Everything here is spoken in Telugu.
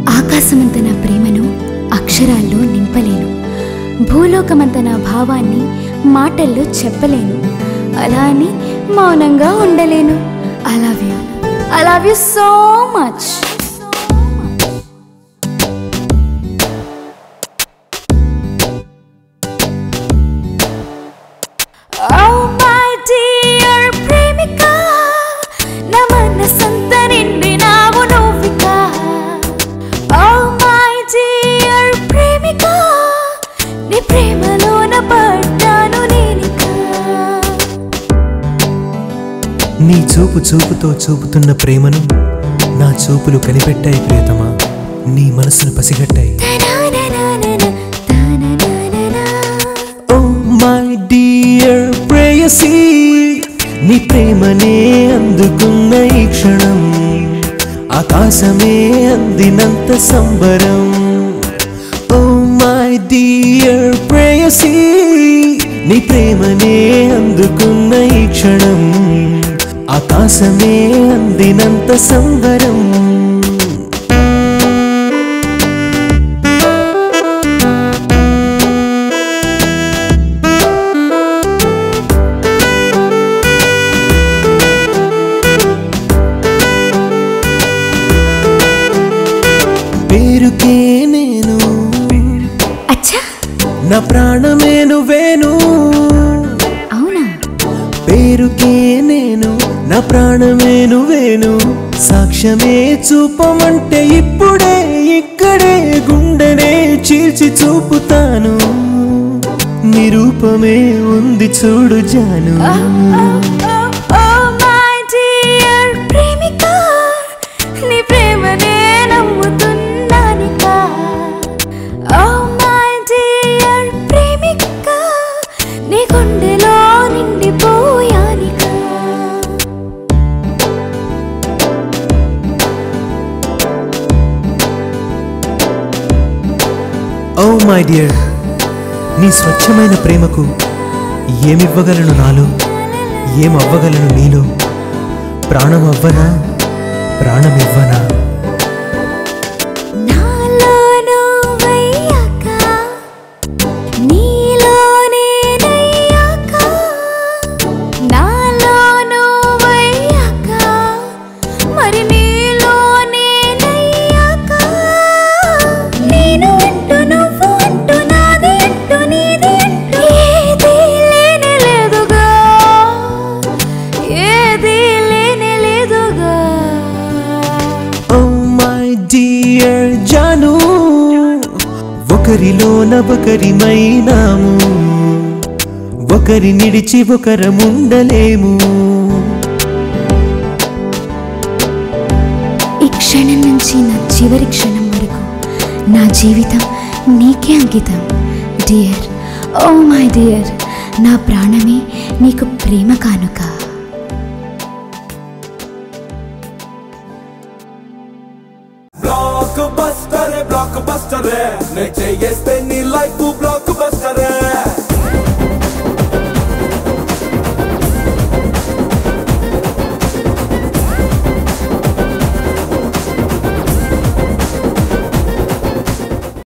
ఆకాశమంత నా ప్రేమను అక్షరాల్లో నింపలేను భూలోకమంత నా భావాన్ని మాటల్లో చెప్పలేను అలా అని మౌనంగా ఉండలేను I love you I love you so much Oh my dear ప్రేమిక నా మనసంత నిండినావు నువ్విక Oh my dear ప్రేమిక నీ ప్రేమలోన పడ్డాను నేనిక నీ చూపు చూపుతో చూపుతున్న ప్రేమను నా చూపులు కనిపెట్టాయి ప్రియతమా నీ మనసును పసిగట్టాయి తననననన, తనననన. ఓ మై డియర్ ప్రేయసీ నీ ప్రేమనే అందుకున్న ఈ క్షణం ఆకాశమే అందినంత సంబరం ఓ మై డియర్ ప్రేయసీ నీ ప్రేమనే అందుకున్న ఈ క్షణం ఆకాశమే అందినంత సంబరం పేరుకే నేను అచ్చా నా ప్రాణమే నువ్వేను అవునా పేరుకే నేను నా ప్రాణమే నువ్వేను సాక్ష్యమే చూపమంటే ఇప్పుడే ఇక్కడే గుండెనే చీల్చి చూపుతాను నిరూపమే ఉంది చూడు జాను Oh my dear ప్రేమిక నీ ప్రేమనే నమ్ముతున్నానిక Oh my dear ప్రేమిక నీ గుండెలో నిండిపోయానిక ఓ మై డియర్ నీ స్వచ్ఛమైన ప్రేమకు ఏమివ్వగలను నాలో ఏమవ్వగలను నీలో ప్రాణం అవ్వనా ప్రాణమివ్వనా నాలో నువ్వయ్యాక నీలో నేనయ్యాక నాలో నువ్వయ్యాక మరి నీలో నేనయ్యాక నేను అంటూ నువ్వు అంటూ నాది అంటూ నీది అంటూ ఏది లేనే లేదుగా ఏది లేనే లేదుగా ఓ మై డియర్ జాను ఒకరిలోన ఒకరిమైనాము ఒకరి నిడిచి ఒకరముండలేము ఈ క్షణం నుంచి నా చివరి క్షణం వరకు నా జీవితం నీకే అంకితం డియర్ ఓ మై డియర్ నా ప్రాణమే నీకు ప్రేమ కానుక బ్లాక్ బస్టర్ బ్లాక్ బస్టర్ నే చేస్తే నీ లైఫ్ బ్లాక్